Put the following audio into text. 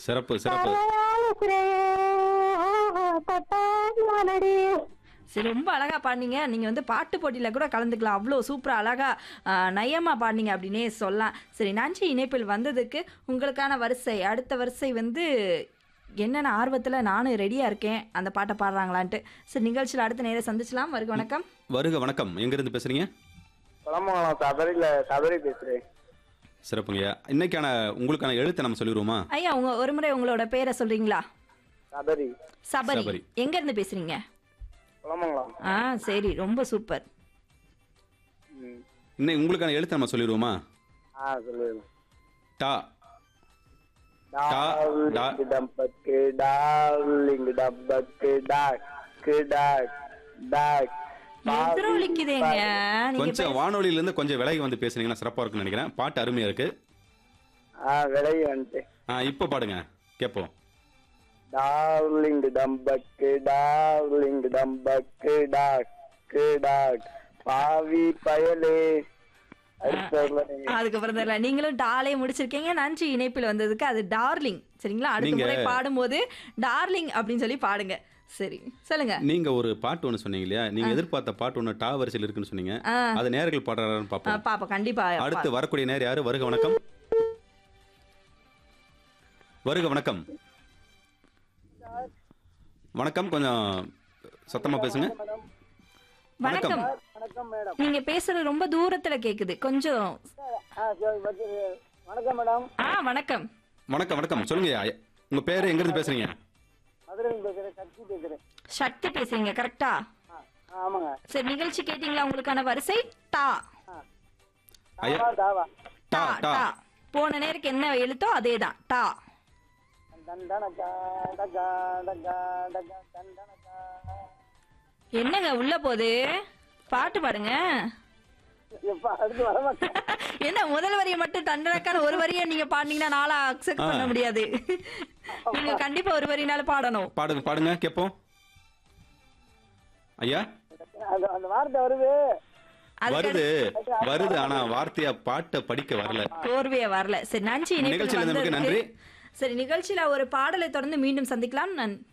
சிறப்பு சிறப்பு சரி ரொம்ப அழகா பாடினீங்க நீங்க வந்து பாட்டு போட்டியில கூட கலந்துக்கலாம் அவ்வளோ சூப்பரா அழகா ஆ, நயமா பாடினீங்க அப்படின்னே சொல்லலாம் சரி நன்றி இணைப்பில் வந்ததுக்கு உங்களுக்கான வரிசை அடுத்த வரிசை வந்து என்னென்ன ஆர்வத்துல நானும் ரெடியா இருக்கேன் அந்த பாட்டை பாடுறாங்களான்ட்டு சரி நிகழ்ச்சியில் அடுத்த நேரம் சந்திச்சலாம் வருக வணக்கம் வருக வணக்கம் எங்கிருந்து பேசுறீங்க குளமங்கலம் சபரியில் சபரி பேசுகிறேன் சிறப்புங்கய்யா இன்னைக்கான உங்களுக்கான எழுத்தை நம்ம சொல்லிடுவோமா ஐயா உங்க ஒரு முறை உங்களோட பேரை சொல்றீங்களா சபரி சபரி சபரி. எங்க இருந்து பேசுறீங்க குளமங்கலம் ஆ சரி ரொம்ப சூப்பர் ம் இன்னை உங்களுக்கான எழுத்தை நம்ம சொல்லிடுவோமா ஆ சொல்லுங்க டா டா, டா. டார்லிங் டம்பக்கு டார்லிங் டம்பக்கு டாக் டாக் டாக் எதிரொலிக்குதேங்க நீங்க கொஞ்சம் வானொலியில இருந்து கொஞ்சம் விலகி வந்து பேசுனீங்கன்னா சிறப்பா இருக்கும்னு நினைக்கிறேன் பாட்டு அருமையா இருக்கு ஆ விலகி வந்துட்டு ஆ, இப்போ பாடுங்க கேட்போம் டார்லிங் டம்பக்கு டார்லிங் டம்பக்கு டாக் டாக் பாவி பயலே அடுத்த அதுக்கப்புறம் தெரியல நீங்களும் டாலே முடிச்சிருக்கீங்க நன்றி இணைப்பில் வந்ததுக்கு அது டார்லிங் சரிங்களா அடுத்த நீங்க- முறை பாடும்போது டார்லிங் அப்படின்னு சொல்லி பாடுங்க சரி சொல்லுங்க நீங்க ஒரு பாட்டு ஒன்று சொன்னீங்க இல்லையா நீங்க எதிர்பார்த்த பாட்டு ஒன்று டா வரிசையில் இருக்குன்னு சொன்னீங்க ஆ. அது நேர்கள் பாடுறாருன்னு ஆ, பார்ப்போம் பாப்பா கண்டிப்பா அடுத்து வரக்கூடிய நேர் யாரு வருக வணக்கம் வருக வணக்கம் வணக்கம் கொஞ்சம் சத்தமா பேசுங்க வணக்கம் வணக்கம் மேடம் நீங்க பேசுறது ரொம்ப தூரத்துல கேக்குது கொஞ்சம் ஆ சரி வச்சு வணக்கம் மேடம் ஆ வணக்கம் வணக்கம் வணக்கம் சொல்லுங்க உங்க பேரு எங்க இருந்து பேசுறீங்க மதுரை பேசுகிறேன் சக்தி பேசுகிறேன் சக்தி பேசுறீங்க கரெக்டா ஆ ஆமாங்க சரி நிகழ்ச்சி கேட்டீங்களா உங்களுக்கான வரிசை டா ஐயா தாவா டா டா டா டா போன நேருக்கு என்ன எழுத்தோ அதேதான் டா தண்டனக்கா டக்கா டக்கா டக்கா தண்டனக்கா என்னங்க உள்ள போகுது பாட்டு பாடுங்க எப்பா அடுத்து வர மாட்டேன் என்ன முதல் வரியை மட்டும் தண்டனக்கான ஒரு வரியை நீங்க பாடினீங்கன்னா நாளா அக்செப்ட் பண்ண முடியாது நீங்க கண்டிப்பா ஒரு வரினால பாடணும் பாடுங்க பாடுங்க கேட்போம் ஐயா அது அந்த வார்த்தை வருது அதுக்கு வருது வருது ஆனா வார்த்தையா பாட்டை படிக்க வரல கோர்வையா வரல சரி நன்றி இணைப்பில் நிகழ்ச்சியில இருந்தமைக்கு வந்ததுக்கு. நன்றி. சரி நிகழ்ச்சியில ஒரு பாடலை தொடர்ந்து மீண்டும் சந்திக்கலாம் நான்